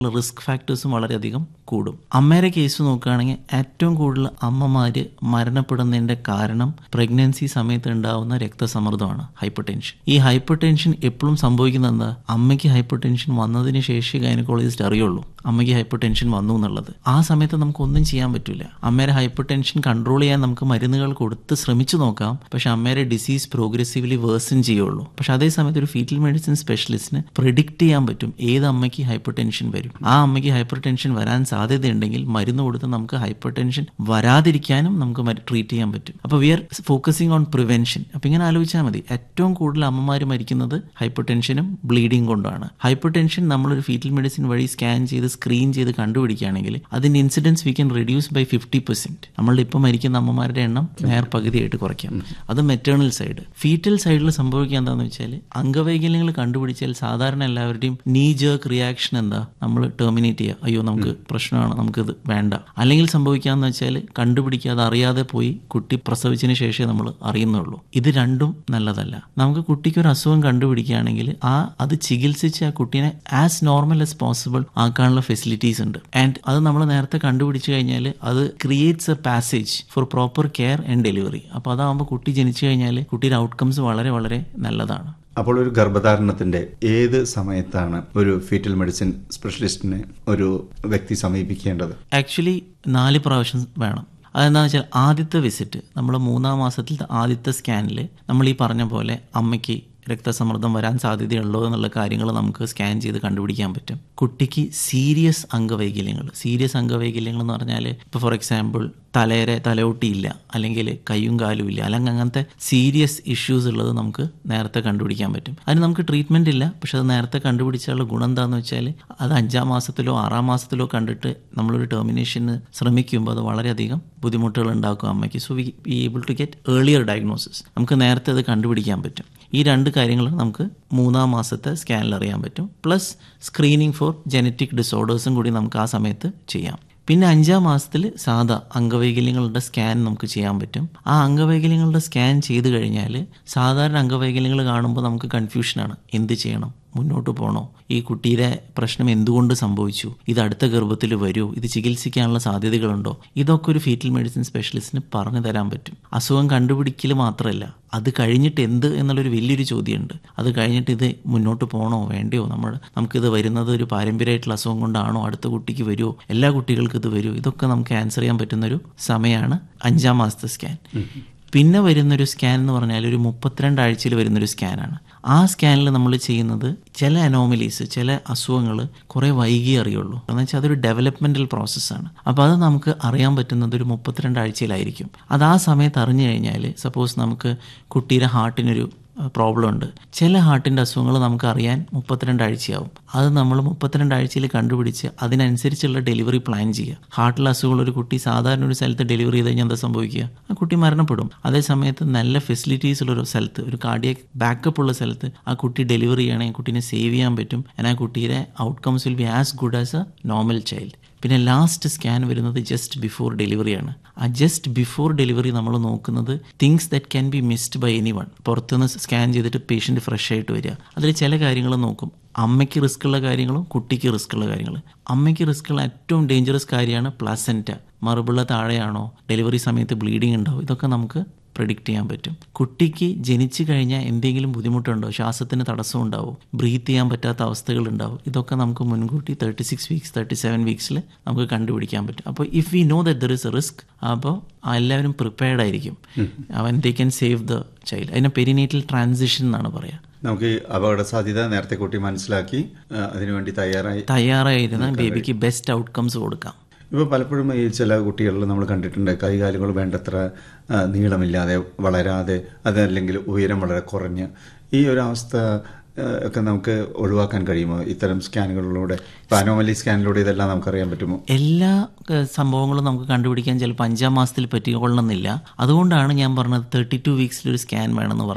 risk ഫാക്ടേഴ്സും വളരെയധികം കൂടും അമ്മയുടെ കേസ് നോക്കുകയാണെങ്കിൽ ഏറ്റവും കൂടുതൽ അമ്മമാര് മരണപ്പെടുന്നതിന്റെ കാരണം പ്രഗ്നൻസി സമയത്ത് ഉണ്ടാവുന്ന രക്തസമ്മർദ്ദമാണ് ഹൈപ്പർ ടെൻഷൻ ഈ ഹൈപ്പർ ടെൻഷൻ എപ്പോഴും സംഭവിക്കുന്നത് എന്താ അമ്മയ്ക്ക് ഹൈപ്പർ ടെൻഷൻ വന്നതിന് ശേഷം ഗൈനക്കോളജിസ്റ്റ് അറിയുള്ളൂ അമ്മയ്ക്ക് ഹൈപ്പർ ടെൻഷൻ വന്നു എന്നുള്ളത് ആ സമയത്ത് നമുക്കൊന്നും ചെയ്യാൻ പറ്റില്ല അമ്മയുടെ ഹൈപ്പർ ടെൻഷൻ കൺട്രോൾ ചെയ്യാൻ നമുക്ക് മരുന്നുകൾ കൊടുത്ത് ശ്രമിച്ചു നോക്കാം പക്ഷെ അമ്മയുടെ ഡിസീസ് പ്രോഗ്രസീവ്ലി വേഴ്സൺ ചെയ്യുള്ളൂ പക്ഷെ അതേ സമയത്ത് ഒരു ഫീറ്റൽ മെഡിസിൻ സ്പെഷ്യലിസ്റ്റിന് പ്രിഡിക്റ്റ് ചെയ്യാൻ പറ്റും ഏത് അമ്മയ്ക്ക് ഹൈപ്പർ ടെൻഷൻ വരും ആ അമ്മയ്ക്ക് ഹൈപ്പർ ടെൻഷൻ വരാൻ സാധ്യതയുണ്ടെങ്കിൽ മരുന്ന് കൊടുത്ത് നമുക്ക് ഹൈപ്പർ ടെൻഷൻ വരാതിരിക്കാനും നമുക്ക് ട്രീറ്റ് ചെയ്യാൻ പറ്റും അപ്പോൾ we are focusing on prevention അപ്പം ഇങ്ങനെ ആലോചിച്ചാൽ മതി ഏറ്റവും കൂടുതൽ അമ്മമാർ മരിക്കുന്നത് ഹൈപ്പർ ടെൻഷനും ബ്ലീഡിങ് കൊണ്ടാണ് ഹൈപ്പർ ടെൻഷൻ നമ്മളൊരു ഫീറ്റൽ മെഡിസിൻ വഴി സ്കാൻ ചെയ്ത് സ്ക്രീൻ ചെയ്ത് കണ്ടുപിടിക്കുകയാണെങ്കിൽ അതിന്റെ incidence we can reduce by fifty percent നമ്മളുടെ ഇപ്പം മരിക്കുന്ന അമ്മമാരുടെ എണ്ണം നേർ പകുതിയായിട്ട് കുറയ്ക്കാം അത് മെറ്റേണൽ സൈഡ് ഫീറ്റൽ സൈഡിൽ സംഭവിക്കുക എന്താണെന്ന് വെച്ചാൽ അംഗവൈകല്യങ്ങൾ കണ്ടുപിടിച്ചാൽ സാധാരണ എല്ലാവരുടെയും നീ ജേർക്ക് റിയാക്ഷൻ എന്താ നമ്മൾ ടെർമിനേറ്റ് ചെയ്യുക അയ്യോ നമുക്ക് പ്രശ്നമാണ് നമുക്കിത് വേണ്ട അല്ലെങ്കിൽ സംഭവിക്കാന്ന് വെച്ചാൽ കണ്ടുപിടിക്കാതെ അറിയാതെ പോയി കുട്ടി പ്രസവിച്ചതിന് ശേഷമേ നമ്മൾ അറിയുന്നുള്ളൂ ഇത് രണ്ടും നല്ലതല്ല നമുക്ക് കുട്ടിക്ക് ഒരു അസുഖം കണ്ടുപിടിക്കുകയാണെങ്കിൽ ആ അത് ചികിത്സിച്ച് ആ കുട്ടീനെ ആസ് നോർമൽ ആസ് പോസിബിൾ ആക്കാനുള്ള ഫെസിലിറ്റീസ് ഉണ്ട് ആൻഡ് അത് നമ്മൾ നേരത്തെ കണ്ടുപിടിച്ചു കഴിഞ്ഞാൽ അത് creates a passage for proper care and delivery അപ്പോൾ അതാകുമ്പോൾ കുട്ടി ജനിച്ചു കഴിഞ്ഞാൽ കുട്ടിയുടെ ഔട്ട്കംസ് വളരെ വളരെ നല്ലതാണ് അപ്പോൾ ഒരു ഗർഭധാരണത്തിന്റെ ഏത് സമയത്താണ് ഒരു ഫീറ്റൽ മെഡിസിൻ സ്പെഷ്യലിസ്റ്റിനെ ഒരു വ്യക്തി സമീപിക്കേണ്ടത് ആക്ച്വലി നാല് പ്രാവശ്യം വേണം അതെന്താണെന്ന് വെച്ചാൽ ആദ്യത്തെ വിസിറ്റ് നമ്മൾ മൂന്നാം മാസത്തിലത്തെ ആദ്യത്തെ സ്കാനിൽ നമ്മൾ ഈ പറഞ്ഞ പോലെ അമ്മയ്ക്ക് രക്തസമ്മർദ്ദം വരാൻ സാധ്യതയുള്ളോ എന്നുള്ള കാര്യങ്ങൾ നമുക്ക് സ്കാൻ ചെയ്ത് കണ്ടുപിടിക്കാൻ പറ്റും കുട്ടിക്ക് സീരിയസ് അംഗവൈകല്യങ്ങൾ സീരിയസ് അംഗവൈകല്യങ്ങൾ എന്ന് പറഞ്ഞാൽ ഇപ്പോൾ ഫോർ എക്സാമ്പിൾ തലയരെ തലയൊട്ടിയില്ല അല്ലെങ്കിൽ കയ്യും കാലും ഇല്ല അല്ലെങ്കിൽ അങ്ങനത്തെ സീരിയസ് ഇഷ്യൂസ് ഉള്ളത് നമുക്ക് നേരത്തെ കണ്ടുപിടിക്കാൻ പറ്റും അതിന് നമുക്ക് ട്രീറ്റ്മെൻ്റ് ഇല്ല പക്ഷെ അത് നേരത്തെ കണ്ടുപിടിച്ചാലുള്ള ഗുണം എന്താണെന്ന് വെച്ചാൽ അത് അഞ്ചാം മാസത്തിലോ ആറാം മാസത്തിലോ കണ്ടിട്ട് നമ്മളൊരു ടെർമിനേഷന് ശ്രമിക്കുമ്പോൾ അത് വളരെയധികം ബുദ്ധിമുട്ടുകൾ ഉണ്ടാക്കും അമ്മയ്ക്ക് so we be able to get earlier diagnosis നമുക്ക് നേരത്തെ അത് കണ്ടുപിടിക്കാൻ പറ്റും ഈ രണ്ട് കാര്യങ്ങൾ നമുക്ക് മൂന്നാം മാസത്തെ സ്കാനിൽ അറിയാൻ പറ്റും പ്ലസ് സ്ക്രീനിങ് ഫോർ ജനറ്റിക് ഡിസോർഡേഴ്സും കൂടി നമുക്ക് ആ സമയത്ത് ചെയ്യാം പിന്നെ അഞ്ചാം മാസത്തിൽ സാധാ അംഗവൈകല്യങ്ങളുടെ സ്കാൻ നമുക്ക് ചെയ്യാൻ പറ്റും ആ അംഗവൈകല്യങ്ങളുടെ സ്കാൻ ചെയ്ത് കഴിഞ്ഞാൽ സാധാരണ അംഗവൈകല്യങ്ങൾ കാണുമ്പോൾ നമുക്ക് കൺഫ്യൂഷനാണ് എന്ത് ചെയ്യണം മുന്നോട്ട് പോകണോ ഈ കുട്ടിയുടെ പ്രശ്നം എന്തുകൊണ്ട് സംഭവിച്ചു ഇത് അടുത്ത ഗർഭത്തിൽ വരുമോ ഇത് ചികിത്സിക്കാനുള്ള സാധ്യതകളുണ്ടോ ഇതൊക്കെ ഒരു ഫീറ്റൽ മെഡിസിൻ സ്പെഷ്യലിസ്റ്റിന് പറഞ്ഞു തരാൻ പറ്റും അസുഖം കണ്ടുപിടിക്കൽ മാത്രമല്ല അത് കഴിഞ്ഞിട്ട് എന്ത് എന്നുള്ളൊരു വലിയൊരു ചോദ്യമുണ്ട് അത് കഴിഞ്ഞിട്ട് ഇത് മുന്നോട്ട് പോകണോ വേണ്ടയോ നമ്മൾ നമുക്കിത് വരുന്നത് ഒരു പാരമ്പര്യമായിട്ടുള്ള അസുഖം കൊണ്ടാണോ അടുത്ത കുട്ടിക്ക് വരുമോ എല്ലാ കുട്ടികൾക്കും ഇത് വരുമോ ഇതൊക്കെ നമുക്ക് ആൻസർ ചെയ്യാൻ പറ്റുന്നൊരു സമയമാണ് അഞ്ചാം മാസത്തെ സ്കാൻ പിന്നെ വരുന്നൊരു സ്കാൻ എന്ന് പറഞ്ഞാൽ ഒരു മുപ്പത്തിരണ്ട് ആഴ്ചയിൽ വരുന്നൊരു സ്കാനാണ് ആ സ്കാനിൽ നമ്മൾ ചെയ്യുന്നത് ചില അനോമലീസ് ചില അസുഖങ്ങൾ കുറേ വൈകി അറിയുള്ളൂ എന്ന് വെച്ചാൽ അതൊരു ഡെവലപ്മെൻറ്റൽ പ്രോസസ്സാണ് അപ്പോൾ അത് നമുക്ക് അറിയാൻ പറ്റുന്നത് ഒരു മുപ്പത്തിരണ്ട് ആഴ്ചയിലായിരിക്കും അത് ആ സമയത്ത് അറിഞ്ഞു കഴിഞ്ഞാൽ സപ്പോസ് നമുക്ക് കുട്ടിയുടെ ഹാർട്ടിനൊരു പ്രോബ്ലം ഉണ്ട് ചില ഹാർട്ടിൻ്റെ അസുഖങ്ങൾ നമുക്ക് അറിയാൻ മുപ്പത്തിരണ്ട് ആഴ്ചയാവും അത് നമ്മൾ മുപ്പത്തിരണ്ട് ആഴ്ചയിൽ കണ്ടുപിടിച്ച് അതിനനുസരിച്ചുള്ള ഡെലിവറി പ്ലാൻ ചെയ്യുക ഹാർട്ടിലെ അസുഖമുള്ള ഒരു കുട്ടി സാധാരണ ഒരു സ്ഥലത്ത് ഡെലിവറി ചെയ്ത് കഴിഞ്ഞാൽ എന്താ സംഭവിക്കുക ആ കുട്ടി മരണപ്പെടും അതേ സമയത്ത് നല്ല ഫെസിലിറ്റീസ് ഉള്ള ഒരു സ്ഥലത്ത് ഒരു കാർഡിയക് ബാക്കപ്പ് ഉള്ള സ്ഥലത്ത് ആ കുട്ടി ഡെലിവറി ചെയ്യണമെങ്കിൽ കുട്ടീനെ സേവ് ചെയ്യാൻ പറ്റും ആ കുട്ടിയുടെ outcomes will be as good as a normal child പിന്നെ ലാസ്റ്റ് സ്കാൻ വരുന്നത് ജസ്റ്റ് ബിഫോർ ഡെലിവറിയാണ് ആ ജസ്റ്റ് ബിഫോർ ഡെലിവറി നമ്മൾ നോക്കുന്നത് things that can be missed by any one പുറത്തുനിന്ന് സ്കാൻ ചെയ്തിട്ട് പേഷ്യൻ്റ് ഫ്രഷ് ആയിട്ട് വരിക അതിൽ ചില കാര്യങ്ങൾ നോക്കും അമ്മയ്ക്ക് റിസ്ക് ഉള്ള കാര്യങ്ങളും കുട്ടിക്ക് റിസ്ക് ഉള്ള കാര്യങ്ങൾ അമ്മയ്ക്ക് റിസ്ക് ഉള്ള ഏറ്റവും ഡേഞ്ചറസ് കാര്യമാണ് പ്ലസൻറ്റ മറുപിള്ള താഴെയാണോ ഡെലിവറി സമയത്ത് ബ്ലീഡിങ് ഉണ്ടാവും ഇതൊക്കെ നമുക്ക് പ്രഡിക്റ്റ് ചെയ്യാൻ പറ്റും കുട്ടിക്ക് ജനിച്ചു കഴിഞ്ഞാൽ എന്തെങ്കിലും ബുദ്ധിമുട്ടുണ്ടോ ശ്വാസത്തിന് തടസ്സം ഉണ്ടാവും ബ്രീത്ത് ചെയ്യാൻ പറ്റാത്ത അവസ്ഥകൾ ഉണ്ടാവും ഇതൊക്കെ നമുക്ക് മുൻകൂട്ടി thirty six weeks thirty seven വീക്സിൽ നമുക്ക് കണ്ടുപിടിക്കാൻ പറ്റും അപ്പോൾ if we know that there is a risk അപ്പോൾ എല്ലാവരും പ്രിപ്പയർഡ് ആയിരിക്കും അവൻ they can save the child അതിനെ പെരിനേറ്റൽ ട്രാൻസിഷൻ എന്നാണ് പറയുക നമുക്ക് ഈ അപകട സാധ്യത നേരത്തെ കൂട്ടി മനസ്സിലാക്കി ആ, അതിനുവേണ്ടി തയ്യാറായി തയ്യാറായിരുന്ന ബേബിക്ക് ബെസ്റ്റ് ഔട്ട്കംസ് കൊടുക്കാം ഇപ്പോൾ പലപ്പോഴും ഈ ചില കുട്ടികളിൽ നമ്മൾ കണ്ടിട്ടുണ്ട് കൈകാലുകൾ വേണ്ടത്ര ആ, നീളമില്ലാതെ വളരാതെ അതല്ലെങ്കിൽ ഉയരം വളരെ കുറഞ്ഞ് ഈ ഒരു അവസ്ഥ ആ, ഒക്കെ നമുക്ക് ഒഴിവാക്കാൻ കഴിയുമോ ഇത്തരം സ്കാനുകളിലൂടെ പാനോമലി സ്കാനിലൂടെ ഇതെല്ലാം നമുക്കറിയാൻ പറ്റുമോ എല്ലാ ഏഹ്, സംഭവങ്ങളും നമുക്ക് കണ്ടുപിടിക്കാൻ ചിലപ്പോൾ അഞ്ചാം മാസത്തിൽ പറ്റിക്കൊള്ളണമെന്നില്ല അതുകൊണ്ടാണ് ഞാൻ പറഞ്ഞത് തേർട്ടി ടു വീക്സിൽ ഒരു സ്കാൻ വേണമെന്ന് പറഞ്ഞത്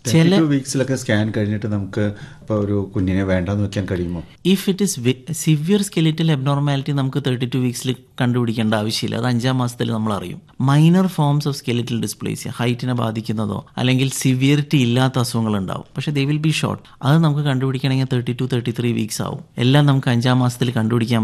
ചില വീക്സിലൊക്കെ സ്കാൻ കഴിഞ്ഞിട്ട് നമുക്ക് ഇപ്പോൾ ഒരു കുഞ്ഞിനെ വേണ്ടാന്ന് വെക്കാൻ കഴിയുമോ if it is severe skeletal abnormality നമുക്ക് തേർട്ടി ടു വീക്സിൽ കണ്ടുപിടിക്കേണ്ട ആവശ്യമില്ല അത് അഞ്ചാം മാസത്തിൽ നമ്മൾ അറിയും minor forms of skeletal dysplasia ഹൈറ്റിനെ ബാധിക്കുന്നതോ അല്ലെങ്കിൽ സിവിയറിറ്റി ഇല്ലാത്ത അസുഖങ്ങൾ ഉണ്ടാവും പക്ഷേ ദേ വിൽ ബി ഷോർട്ട് അത് നമുക്ക് കണ്ടുപിടിക്കണമെങ്കിൽ thirty two thirty three weeks ആവും എല്ലാം നമുക്ക് അഞ്ചാം മാസത്തിൽ കണ്ടുപിടിക്കാൻ